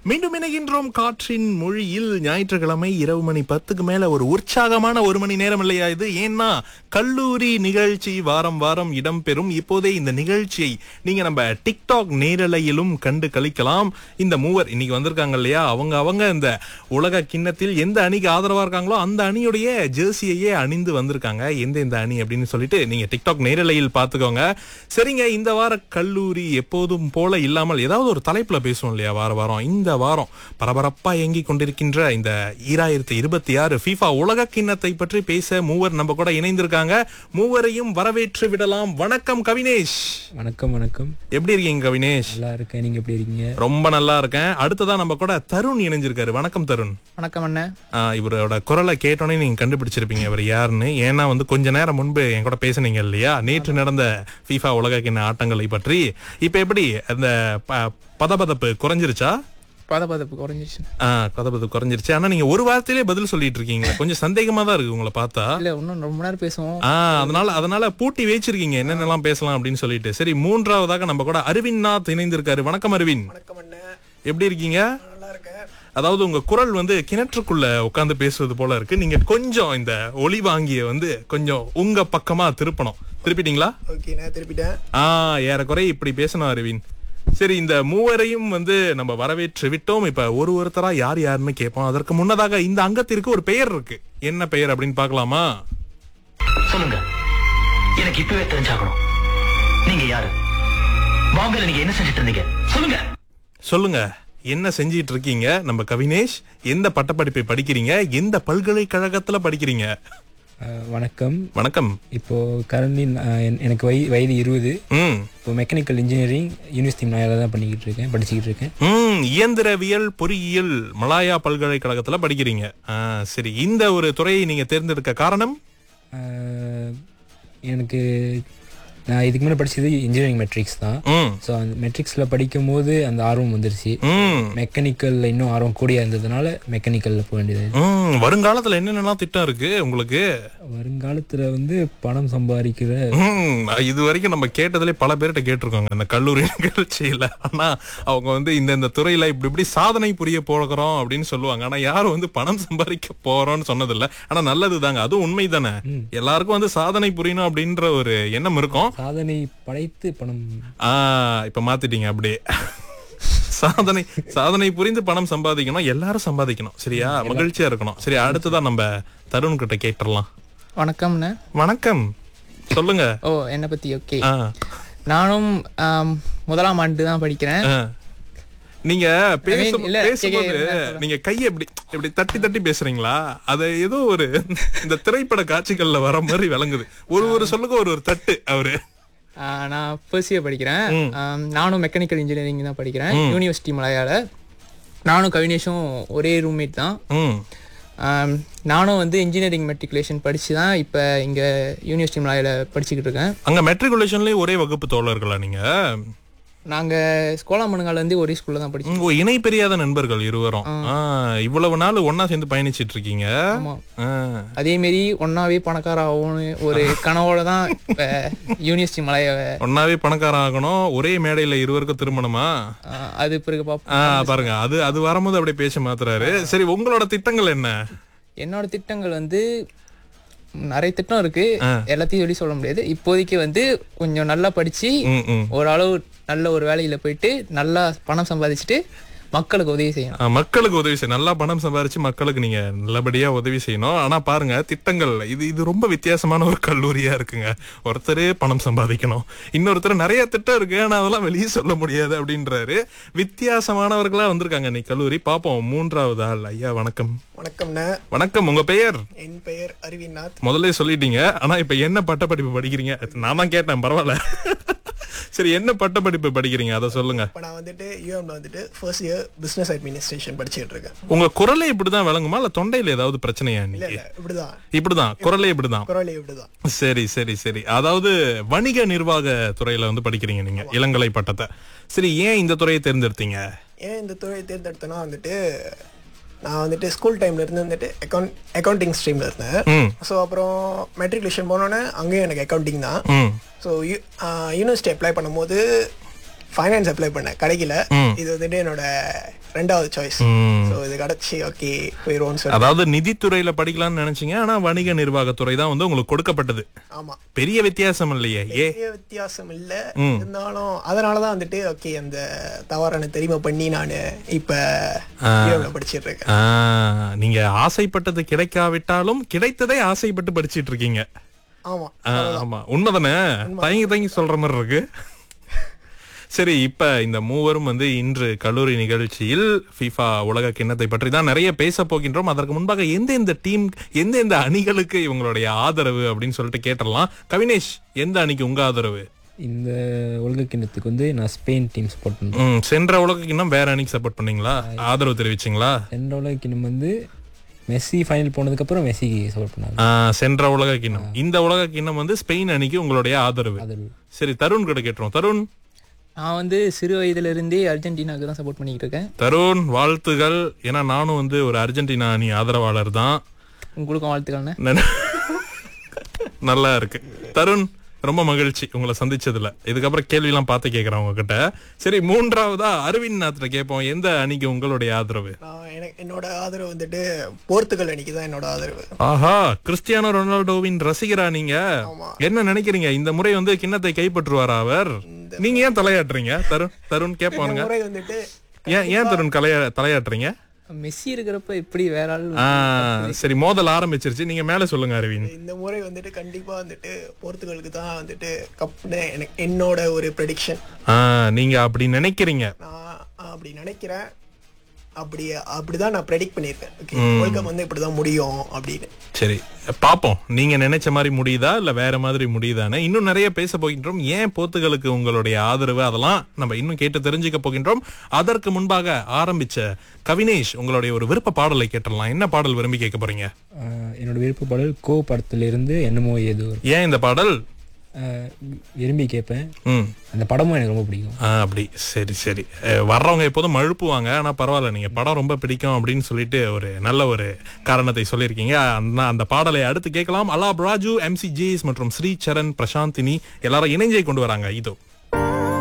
மீண்டும் இணைகின்றோம் காற்றின் மொழியில் ஞாயிற்றுக்கிழமை இரவு மணி பத்துக்கு மேல ஒரு உற்சாகமான ஒரு மணி நேரம் இல்லையா இது ஏன்னா கல்லூரி நிகழ்ச்சி வாரம் வாரம் இடம்பெறும் இப்போதே இந்த நிகழ்ச்சியை நீங்க நம்ம டிக்டாக் நேரலையிலும் கண்டு கழிக்கலாம் இந்த மூவர் இன்னைக்கு வந்திருக்காங்க இல்லையா அவங்க அவங்க இந்த உலக கிண்ணத்தில் எந்த அணிக்கு ஆதரவா இருக்காங்களோ அந்த அணியுடைய ஜெர்சியையே அணிந்து வந்திருக்காங்க எந்த எந்த அணி அப்படின்னு சொல்லிட்டு நீங்க டிக்டாக் நேரலையில் பார்த்துக்கோங்க சரிங்க இந்த வார கல்லூரி எப்போதும் போல இல்லாமல் ஏதாவது ஒரு தலைப்புல பேசுவோம் இல்லையா வார வாரம் இந்த வாரம் பரபரப்பா இயங்கி கொண்டிருக்கின்ற இந்த ஈராயிரத்தி இருபத்தி ஆறு FIFA உலக கிண்ணத்தை பற்றி பேச மூவர் நம்ம கூட இணைந்திருக்காங்க மூவரையும் வரவேற்று விடலாம் வணக்கம் கவினேஷ் வணக்கம் வணக்கம் எப்படி இருக்கீங்க கவினேஷ் நல்லா இருக்கேன் நீங்க எப்படி இருக்கீங்க ரொம்ப நல்லா இருக்கேன் அடுத்ததா நம்ம கூட தருண் இணைஞ்சிருக்காரு வணக்கம் தருண் வணக்கம் அண்ணன் ஆஹ் இவரோட குரலை கேட்டோன்னே நீங்க கண்டுபிடிச்சிருப்பீங்க இவர் யாருன்னு ஏன்னா வந்து கொஞ்ச நேரம் முன்பு என் கூட பேசுனீங்க இல்லையா நேற்று நடந்த FIFA உலக கிண்ண ஆட்டங்களை பற்றி இப்ப எப்படி அந்த ப- பதபதப்பு குறைஞ்சிருச்சா பதப்பதப்பு குறைஞ்சிருச்சு ஆஹ் பதபதப்பு குறைஞ்சிருச்சு ஆனா நீங்க ஒரு வார்த்தையிலே பதில் சொல்லிட்டு இருக்கீங்க கொஞ்சம் சந்தேகமா தான் இருக்கு உங்களை பார்த்தா இல்ல இன்னும் ரொம்ப நேரம் பேசுவோம் ஆஹ் அதனால அதனால பூட்டி வச்சிருக்கீங்க என்னென்னலாம் பேசலாம் அப்படின்னு சொல்லிட்டு சரி மூன்றாவதாக நம்ம கூட அரவிந்த் நாத் இணைந்திருக்காரு வணக்கம் அரவிந்த் வணக்கம் அண்ணன் எப்படி இருக்கீங்க நல்லா இருக்கேன் அதாவது உங்க குரல் வந்து கிணற்றுக்குள்ள உட்கார்ந்து பேசுவது போல இருக்கு நீங்க கொஞ்சம் இந்த ஒளி வாங்கிய வந்து கொஞ்சம் உங்க பக்கமா திருப்பணும் திருப்பிட்டீங்களா ஓகே நான் திருப்பிட்டேன் ஆ ஏறக்குறை இப்படி பேசணும் அரவிந்த் சரி இந்த மூவரையும் வந்து நம்ம வரவேற்று விட்டோம் இப்ப ஒரு ஒருத்தரா யார் யாருன்னு கேட்போம் அதற்கு முன்னதாக இந்த அங்கத்திற்கு ஒரு பெயர் இருக்கு என்ன பெயர் அப்படின்னு பார்க்கலாமா சொல்லுங்க எனக்கு இப்பவே தெரிஞ்சாகணும் நீங்க யாரு பாம்பேல நீங்க என்ன செஞ்சுட்டு இருந்தீங்க சொல்லுங்க சொல்லுங்க என்ன செஞ்சிட்டு இருக்கீங்க நம்ம கவினேஷ் எந்த பட்டப்படிப்பை படிக்கிறீங்க எந்த பல்கலைக்கழகத்துல படிக்கிறீங்க அஹ், வணக்கம் வணக்கம் இப்போ கரண்ட்லி எனக்கு வய வயது இருபது ம் இப்போ மெக்கானிக்கல் இன்ஜினியரிங் யூனிவர்சிட்டி நாயால தான் பண்ணிக்கிட்டு இருக்கேன் படிச்சுக்கிட்டு இருக்கேன் ம் இயந்திரவியல் பொறியியல் மலாயா பல்கலைக்கழகத்துல படிக்கிறீங்க ஆ, சரி இந்த ஒரு துறையை நீங்க தேர்ந்தெடுக்க காரணம் அஹ், எனக்கு நான் இதுக்கு முன்னாடி படிச்சது இன்ஜினியரிங் மெட்ரிக்ஸ் தான் ம் ஸோ அந்த மெட்ரிக்ஸில் படிக்கும் போது அந்த ஆர்வம் வந்துருச்சு ம் மெக்கானிக்கலில் இன்னும் ஆர்வம் கூடியா இருந்ததுனால மெக்கானிக்கலில் போக வேண்டியது ம் வருங்காலத்துல என்னென்னலாம் திட்டம் இருக்கு உங்களுக்கு வருங்காலத்தில் வந்து பணம் சம்பாதிக்கிற ம் இது வரைக்கும் நம்ம கேட்டதுல பல பேர்கிட்ட கேட்டிருக்கோங்க இந்த கல்லூரி நிகழ்ச்சியில ஆனா அவங்க வந்து இந்த இந்த துறையில இப்படி இப்படி சாதனை புரிய போகிறோம் அப்படின்னு சொல்லுவாங்க ஆனா யாரும் வந்து பணம் சம்பாதிக்க போறோம்னு சொன்னதில்ல ஆனா நல்லது தாங்க அதுவும் உண்மை தானே எல்லாருக்கும் வந்து சாதனை புரியணும் அப்படின்ற ஒரு எண்ணம் இருக்கும் சாதனை படைத்து பணம் ஆ இப்ப மாத்திட்டீங்க அப்படியே சாதனை சாதனை புரிந்து பணம் சம்பாதிக்கணும் எல்லாரும் சம்பாதிக்கணும் சரியா மகிழ்ச்சியா இருக்கணும் சரி அடுத்ததான் நம்ம தருண் கிட்ட கேட்டுடலாம் வணக்கம் அண்ணன் வணக்கம் சொல்லுங்க ஓ என்னை பத்தி ஓகே ஆ, நானும் ஆம், முதலாம் ஆண்டு தான் படிக்கிறேன் ஆ. நீங்க பேசும் I mean, இல்ல, பேசும்போது கேக்க- என்ன நீங்க கையை எப்படி இப்படி தட்டி தட்டி பேசுறீங்களா அது ஏதோ ஒரு இந்த திரைப்பட காட்சிகள்ல வர மாதிரி விளங்குது ஒரு ஒரு சொல்லுங்க ஒரு ஒரு தட்டு அவரு ஆ, நான் ஃபர்ஸ்ட் இயர் படிக்கிறேன் ஆம், நானும் மெக்கானிக்கல் இன்ஜினியரிங் தான் படிக்கிறேன் யூனிவர்சிட்டி மலையாள நானும் கவினேஷும் ஒரே ரூம்மேட் தான் ம் ஆம், நானும் வந்து இன்ஜினியரிங் மெட்ரிகுலேஷன் படிச்சு தான் இப்போ இங்கே யூனிவர்சிட்டி மலையாள படிச்சுக்கிட்டு இருக்கேன் அங்க மெட்ரிகுலேஷன்லயும் ஒரே வகுப்பு தோழர்களா நீங்க நாங்கள் ஸ்கோலாமனுங்காலேருந்து ஒரே ஸ்கூலில் தான் படிச்சோம் உங்க இணை பெரியாத நண்பர்கள் இருவரும் ஆ, இவ்வளவு நாள் ஒன்னா சேர்ந்து பயணிச்சிட்டு இருக்கீங்க ஆமாம் ஆ. அதேமாரி ஒன்னாவே பணக்கார ஆகணும்னு ஒரு கனவோட தான் இப்போ யூனிவர்சிட்டி மலைய ஒன்னாவே பணக்காரன் ஆகணும் ஒரே மேடையில இருவருக்கும் திருமணமா ஆஹ், அது பிறகு பார்ப்போம் ஆ பாருங்க அது அது வரும்போது அப்படியே பேச்ச மாத்துறாரு சரி உங்களோட திட்டங்கள் என்ன என்னோட திட்டங்கள் வந்து நிறைய திட்டம் இருக்கு எல்லாத்தையும் சொல்லி சொல்ல முடியாது இப்போதைக்கு வந்து கொஞ்சம் நல்லா படிச்சு ம் ம் ஓரளவு நல்ல ஒரு வேலையில போயிட்டு நல்லா பணம் சம்பாதிச்சுட்டு மக்களுக்கு உதவி செய்யணும் ஆ, மக்களுக்கு உதவி செய்யணும் நல்லா பணம் சம்பாரிச்சு மக்களுக்கு நீங்க நல்லபடியா உதவி செய்யணும் ஆனா பாருங்க திட்டங்கள் இது இது ரொம்ப வித்தியாசமான ஒரு கல்லூரியா இருக்குங்க ஒருத்தரே பணம் சம்பாதிக்கணும் இன்னொருத்தர் நிறைய திட்டம் இருக்கு ஆனா அதெல்லாம் வெளியே சொல்ல முடியாது அப்படின்றாரு வித்தியாசமானவர்களா வந்திருக்காங்க இன்னைக்கு கல்லூரி பாப்போம் மூன்றாவது ஆள் ஐயா வணக்கம் வணக்கம்ண்ணா வணக்கம் உங்க பெயர் என் பெயர் அரவிந்த்நாத் முதல்ல சொல்லிட்டீங்க ஆனா இப்ப என்ன பட்டப்படிப்பு படிக்கிறீங்க நான் தான் கேட்டேன் பரவாயில்ல சரி என்ன பட்டப்படிப்பு படிக்கிறீங்க அதை சொல்லுங்க இப்போ நான் வந்துட்டு யூஎம்ல வந்துட்டு ஃபர்ஸ்ட் இயர் பிசினஸ் அட்மினிஸ்ட்ரேஷன் படிச்சுட்டு இருக்கேன் உங்க குரலே இப்படிதான் விளங்குமா இல்ல தொண்டையில ஏதாவது பிரச்சனையா இல்ல இன்னைக்கு இல்ல இப்படிதான் இப்படிதான் குரலே இப்படிதான் குரலே இப்படிதான் சரி சரி சரி அதாவது வணிக நிர்வாக துறையில வந்து படிக்கிறீங்க நீங்க இளங்கலை பட்டத்தை சரி ஏன் இந்த துறையை தேர்ந்தெடுத்தீங்க ஏன் இந்த துறையை தேர்ந்தெடுத்தேன்னா வந்துட்டு நான் வந்துட்டு ஸ்கூல் டைம்ல இருந்து வந்துட்டு அக்கௌண்ட் அக்கௌண்டிங் ஸ்ட்ரீம்ல இருந்தேன் ம் ஸோ அப்புறம் மெட்ரிகுலேஷன் போனோன்னே அங்கேயும் எனக்கு அக்கௌண்டிங் தான் ம் ஸோ யூனிவர்சிட்டி அப்ளை பண்ணும்போது ஃபைனான்ஸ் அப்ளை பண்ணேன் கிடைக்கல ம். இது வந்துட்டு என்னோட ரெண்டாவது சாய்ஸ் ம். ஸோ இது கிடைச்சி ஓகே போயிடுவோம்னு சொல்லி அதாவது நிதித்துறையில படிக்கலாம்னு நினைச்சீங்க ஆனா வணிக நிர்வாகத்துறை தான் வந்து உங்களுக்கு கொடுக்கப்பட்டது ஆமா பெரிய வித்தியாசம் இல்லையே ஏ பெரிய வித்தியாசம் இல்ல இருந்தாலும் அதனாலதான் வந்துட்டு ஓகே அந்த தவறான தெரியுமா பண்ணி நான் இப்ப UM ல படிச்சிட்டு இருக்கேன் ஆ, நீங்க ஆசைப்பட்டது கிடைக்காவிட்டாலும் கிடைத்ததை ஆசைப்பட்டு படிச்சிட்டு இருக்கீங்க ஆமா ஆ, ஆமா உண்மைதானே தயங்கி தயங்கி சொல்ற மாதிரி இருக்கு சரி இப்ப இந்த மூவரும் வந்து இன்று கல்லூரி நிகழ்ச்சியில் FIFA உலக கிண்ணத்தை பற்றி தான் நிறைய பேச போகின்றோம் அதற்கு முன்பாக எந்த எந்த டீம் எந்த எந்த அணிகளுக்கு இவங்களுடைய ஆதரவு அப்படின்னு சொல்லிட்டு கேட்டுடலாம் கவினேஷ் எந்த அணிக்கு உங்க ஆதரவு இந்த உலக கிண்ணத்துக்கு வந்து நான் ஸ்பெயின் டீம் சப்போர்ட் பண்ணுறேன் ம், சென்ற உலக கிண்ணம் வேற அணிக்கு சப்போர்ட் பண்ணீங்களா ஆதரவு தெரிவிச்சீங்களா ரெண்டு உலக கிண்ணம் வந்து மெஸ்ஸி ஃபைனல் போனதுக்கப்புறம் மெஸ்ஸிக்கு சப்போர்ட் பண்ணாங்க ஆ, சென்ற உலக கிண்ணம் இந்த உலக கிண்ணம் வந்து ஸ்பெயின் அணிக்கு உங்களுடைய ஆதரவு ஆதரவு சரி தருண் கிட்ட கேட்டுரும் தருண் நான் வந்து சிறு வயதுல இருந்தே அர்ஜென்டினாக்கு தான் சப்போர்ட் பண்ணிக்கிட்டு இருக்கேன் தருண் வாழ்த்துகள் ஏன்னா நானும் வந்து ஒரு அர்ஜென்டினா அணி ஆதரவாளர் தான் உங்களுக்கும் வாழ்த்துக்கள்ண்ணே நன்- நல்லா இருக்கு தருண் ரொம்ப மகிழ்ச்சி உங்களை சந்திச்சதுல இதுக்கப்புறம் கேள்வி எல்லாம் பார்த்து கேக்குறேன் உங்ககிட்ட சரி மூன்றாவதா அரவிந்த் நாத்ல கேட்போம் எந்த அணிக்கு உங்களுடைய ஆதரவு நான் எனக்கு என்னோட ஆதரவு வந்துட்டு போர்த்துகல் அன்னைக்கு தான் என்னோட ஆதரவு ஆஹா கிறிஸ்டியானோ ரொனால்டோவின் ரசிகரா நீங்க ஆமா. என்ன நினைக்கிறீங்க இந்த முறை வந்து கிண்ணத்தை கைப்பற்றுவாரா அவர் நீங்க ஏன் தலையாட்டுறீங்க தருண் தருண் இந்த கேட்பானுங்க முறை வந்துட்டு ஏன் ஏன் தருண் கலையா தலையாட்டுறீங்க மெஸ்ஸி இருக்கிறப்ப எப்படி வேற ஆள் ஆ, சரி மோதல் ஆரம்பிச்சிருச்சு நீங்க மேல சொல்லுங்க அரவிந்த் இந்த முறை வந்துட்டு கண்டிப்பா வந்துட்டு போர்த்துகலுக்கு தான் வந்துட்டு கப்னு எனக்கு என்னோட ஒரு ப்ரெடிக்ஷன் ஆ, நீங்க அப்படி நினைக்கிறீங்க நான் அப்படி நினைக்கிறேன் அப்படி அப்படிதான் நான் ப்ரெடிக்ட் பண்ணியிருக்கேன் ஓகே வேர்ல்ட் கப் வந்து இப்படிதான் முடியும் அப்படின்னு சரி பாப்போம் நீங்க நினைச்ச மாதிரி முடியுதா இல்ல வேற மாதிரி முடியுதானே இன்னும் நிறைய பேச போகின்றோம் ஏன் போத்துகளுக்கு உங்களுடைய ஆதரவு அதெல்லாம் நம்ம இன்னும் கேட்டு தெரிஞ்சுக்க போகின்றோம் அதற்கு முன்பாக ஆரம்பிச்ச கவினேஷ் உங்களுடைய ஒரு விருப்ப பாடலை கேட்டுடலாம் என்ன பாடல் விரும்பி கேட்க போறீங்க ஆஹ் என்னோட விருப்ப பாடல் கோ படத்திலிருந்து என்னமோ ஏதோ ஒரு ஏன் இந்த பாடல் ஆஹ் விரும்பி கேட்பேன் ம் அந்த படமும் எனக்கு ரொம்ப பிடிக்கும் ஆ, அப்படி சரி சரி அஹ், வர்றவங்க எப்போதும் மழுப்புவாங்க ஆனா பரவாயில்ல நீங்க படம் ரொம்ப பிடிக்கும் அப்படின்னு சொல்லிட்டு ஒரு நல்ல ஒரு காரணத்தை சொல்லியிருக்கீங்க அந்த அந்த பாடலை அடுத்து கேட்கலாம் அலாப் ராஜு எம்சி ஜேஸ் மற்றும் ஸ்ரீ சரண் பிரசாந்தினி எல்லாரும் இணைஞ்சே கொண்டு வராங்க இதோ